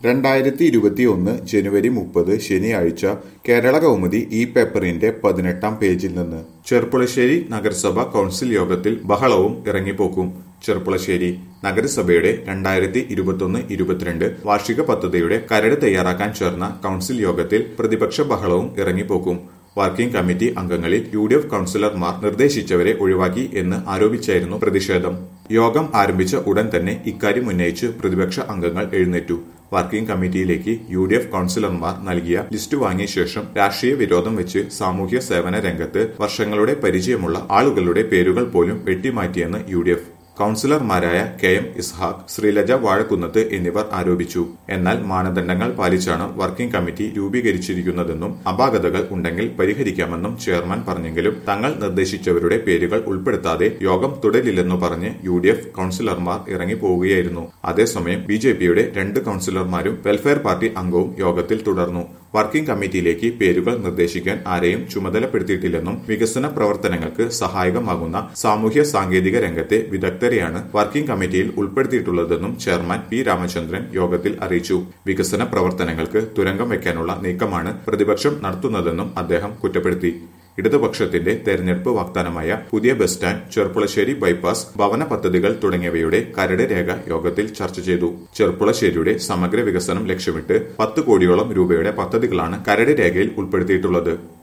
രണ്ടായിരത്തി ഇരുപത്തിയൊന്ന് ജനുവരി മുപ്പത് ശനിയാഴ്ച കേരള കൗമുദി ഈ പേപ്പറിന്റെ പതിനെട്ടാം പേജിൽ നിന്ന് ചെർപ്പുളശ്ശേരി നഗരസഭ കൌൺസിൽ യോഗത്തിൽ ബഹളവും ഇറങ്ങിപ്പോക്കും ചെർപ്പുളശ്ശേരി നഗരസഭയുടെ രണ്ടായിരത്തി ഇരുപത്തൊന്ന് ഇരുപത്തിരണ്ട് വാർഷിക പദ്ധതിയുടെ കരട് തയ്യാറാക്കാൻ ചേർന്ന കൌൺസിൽ യോഗത്തിൽ പ്രതിപക്ഷ ബഹളവും ഇറങ്ങിപ്പോക്കും വർക്കിംഗ് കമ്മിറ്റി അംഗങ്ങളിൽ യു ഡി എഫ് കൌൺസിലർമാർ നിർദ്ദേശിച്ചവരെ ഒഴിവാക്കി എന്ന് ആരോപിച്ചായിരുന്നു പ്രതിഷേധം യോഗം ആരംഭിച്ച ഉടൻ തന്നെ ഇക്കാര്യം ഉന്നയിച്ച് പ്രതിപക്ഷ അംഗങ്ങൾ എഴുന്നേറ്റു വർക്കിംഗ് കമ്മിറ്റിയിലേക്ക് യു ഡി എഫ് കൌൺസിലർമാർ നൽകിയ ലിസ്റ്റ് വാങ്ങിയ ശേഷം രാഷ്ട്രീയ വിരോധം വെച്ച് സാമൂഹ്യ സേവന രംഗത്ത് വർഷങ്ങളുടെ പരിചയമുള്ള ആളുകളുടെ പേരുകൾ പോലും വെട്ടിമാറ്റിയെന്ന് യു ഡി എഫ് കൌൺസിലർമാരായ കെ എം ഇസ്ഹാഖ് ശ്രീലജ വാഴക്കുന്നത്ത് എന്നിവർ ആരോപിച്ചു എന്നാൽ മാനദണ്ഡങ്ങൾ പാലിച്ചാണ് വർക്കിംഗ് കമ്മിറ്റി രൂപീകരിച്ചിരിക്കുന്നതെന്നും അപാകതകൾ ഉണ്ടെങ്കിൽ പരിഹരിക്കാമെന്നും ചെയർമാൻ പറഞ്ഞെങ്കിലും തങ്ങൾ നിർദ്ദേശിച്ചവരുടെ പേരുകൾ ഉൾപ്പെടുത്താതെ യോഗം തുടരില്ലെന്നു പറഞ്ഞ് യു ഡി എഫ് കൌൺസിലർമാർ ഇറങ്ങിപ്പോവുകയായിരുന്നു അതേസമയം ബി ജെ പിയുടെ രണ്ട് കൌൺസിലർമാരും വെൽഫെയർ പാർട്ടി അംഗവും യോഗത്തിൽ തുടർന്നു വർക്കിംഗ് കമ്മിറ്റിയിലേക്ക് പേരുകൾ നിർദ്ദേശിക്കാൻ ആരെയും ചുമതലപ്പെടുത്തിയിട്ടില്ലെന്നും വികസന പ്രവർത്തനങ്ങൾക്ക് സഹായകമാകുന്ന സാമൂഹ്യ സാങ്കേതിക രംഗത്തെ വിദഗ്ധരെയാണ് വർക്കിംഗ് കമ്മിറ്റിയിൽ ഉൾപ്പെടുത്തിയിട്ടുള്ളതെന്നും ചെയർമാൻ പി രാമചന്ദ്രൻ യോഗത്തിൽ അറിയിച്ചു വികസന പ്രവർത്തനങ്ങൾക്ക് തുരങ്കം വയ്ക്കാനുള്ള നീക്കമാണ് പ്രതിപക്ഷം നടത്തുന്നതെന്നും അദ്ദേഹം കുറ്റപ്പെടുത്തി ഇടതുപക്ഷത്തിന്റെ തെരഞ്ഞെടുപ്പ് വാഗ്ദാനമായ പുതിയ ബസ് സ്റ്റാൻഡ് ചെർപ്പുളശ്ശേരി ബൈപ്പാസ് ഭവന പദ്ധതികൾ തുടങ്ങിയവയുടെ കരട് രേഖ യോഗത്തിൽ ചർച്ച ചെയ്തു ചെർപ്പുളശ്ശേരിയുടെ സമഗ്ര വികസനം ലക്ഷ്യമിട്ട് പത്ത് കോടിയോളം രൂപയുടെ പദ്ധതികളാണ് കരട് രേഖയിൽ ഉൾപ്പെടുത്തിയിട്ടുള്ളത്